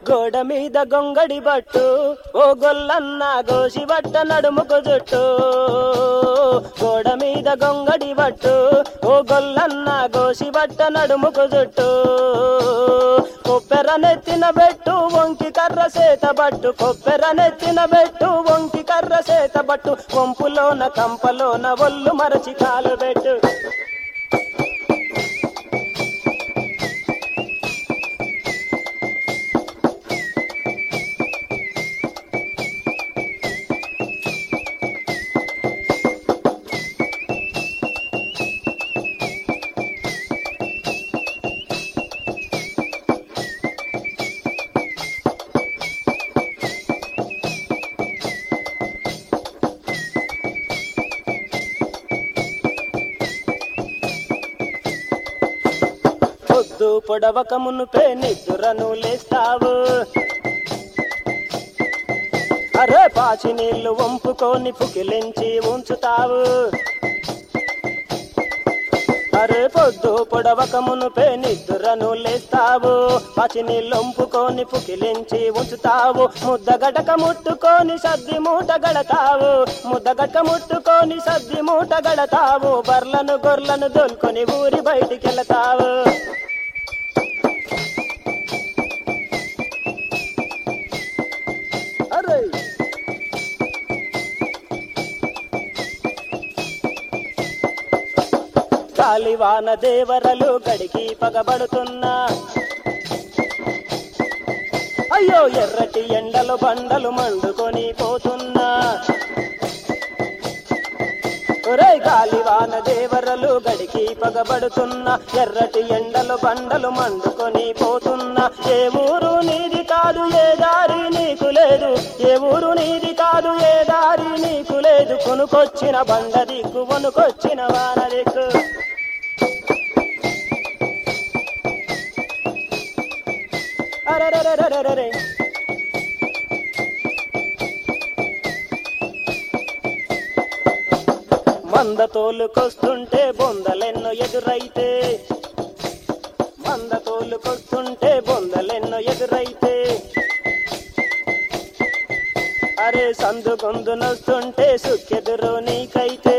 గోడ మీద గొంగడి బట్టు ఓ గొల్లన్న గోసి బట్ట నడుముకు జుట్టు గోడ మీద గొంగడి బట్టు ఓ గొల్లన్న గోసి బట్ట నడుముకు జుట్టు కొప్పెర నెత్తిన బెట్టు వంకి కర్ర సేత బట్టు కొప్పెర నెత్తిన బెట్టు వంకి కర్ర సేత బట్టు వంపులోన కంపలోన ఒళ్ళు మరచి కాలు పెట్టు పొద్దు పొడవక మునుపే నిద్దురను లేస్తావు అరే పాచి నీళ్లు వంపుకొని పుకిలించి ఉంచుతావు అరే పొద్దు పొడవక మునుపే నిద్దురను లేస్తావు పాచి నీళ్లు వంపుకొని పుకిలించి ఉంచుతావు ముద్దగడక ముట్టుకొని సద్ది మూట గడతావు ముద్దగడక ముట్టుకొని సద్ది మూట గడతావు బర్లను గొర్లను దొల్కొని ఊరి బయటికి వెళతావు అరే గాలివాన దేవరలు గడికి పగబడుతున్నా అయ్యో ఎర్రటి ఎండలు బండలు మండుకొని పోతున్నా ఒరే గాలివాన దేవరలు గడికి పగబడుతున్నా ఎర్రటి ఎండలు బండలు మండుకొని పోతున్నా ఏ ఊరు నీది కాదు ఏ దారి నీకు లేదు ఏ ఊరు నీది కాదు ఏ దారి నీకు లేదు కొనుకొచ్చిన బండ దిక్కు వనుకొచ్చిన వాన దిక్కు అరెరెరెరెరెరె. మంద తోలుకొస్తుంటే బొందలెన్నో ఎదురైతే మంద తోలుకొస్తుంటే బొందలెన్నో ఎదురైతే అరే సందు గొందునొస్తుంటే సుక్కెదురు నీకైతే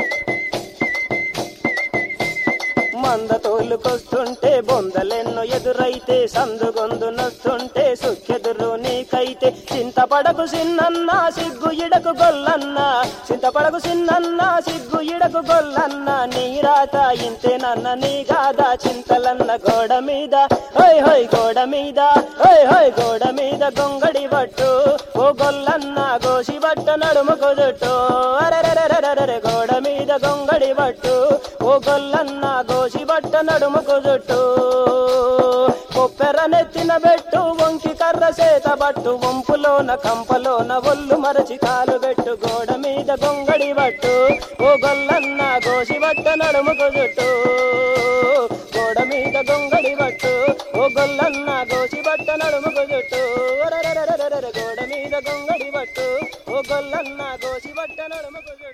మంద తోలుకొస్తుంటే బొందలెన్నో ఎదురైతే సందు గొందునొస్తుంటే సుక్కెదురు నీకైతే చింతపడకు సిన్నన్న సిగ్గు ఇడకు గొల్లన్న చింతపడకు సిన్నన్న సిగ్గు ఇడకు గొల్లన్న నీ రాత ఇంతేనన్న నీ గాదా చింతలన్న గోడ మీద హోయ్ హోయ్ గోడ మీద హోయ్ హోయ్ గోడ మీద గొంగడి బట్టు ఓ గొల్లన్న గోసి బట్ట నడుముకు జుట్టు అరెరెరెరెరెరె గోడ మీద గొంగడి బట్టు ఓ గొల్లన్న గోసి బట్ట నడుముకు జుట్టు కొప్పెర నెత్తిన బెట్టు వంకి కర్ర సేత బట్టు వంపులోన కంపలోన ఒళ్ళు మరచి కాలు పెట్టు గోడ మీద గొంగడి బట్టు ఓ గొల్లన్న గోసి బట్ట నడుముకు జుట్టు గోడ మీద గొంగడి బట్టు ఓ గొల్లన్న గోసి బట్ట నడుముకు జుట్టు ఒరెరెరెరెరెరె గోడ మీద గొంగడి బట్టు ఓ గొల్లన్న గోసి బట్ట నడుముకు జుట్టు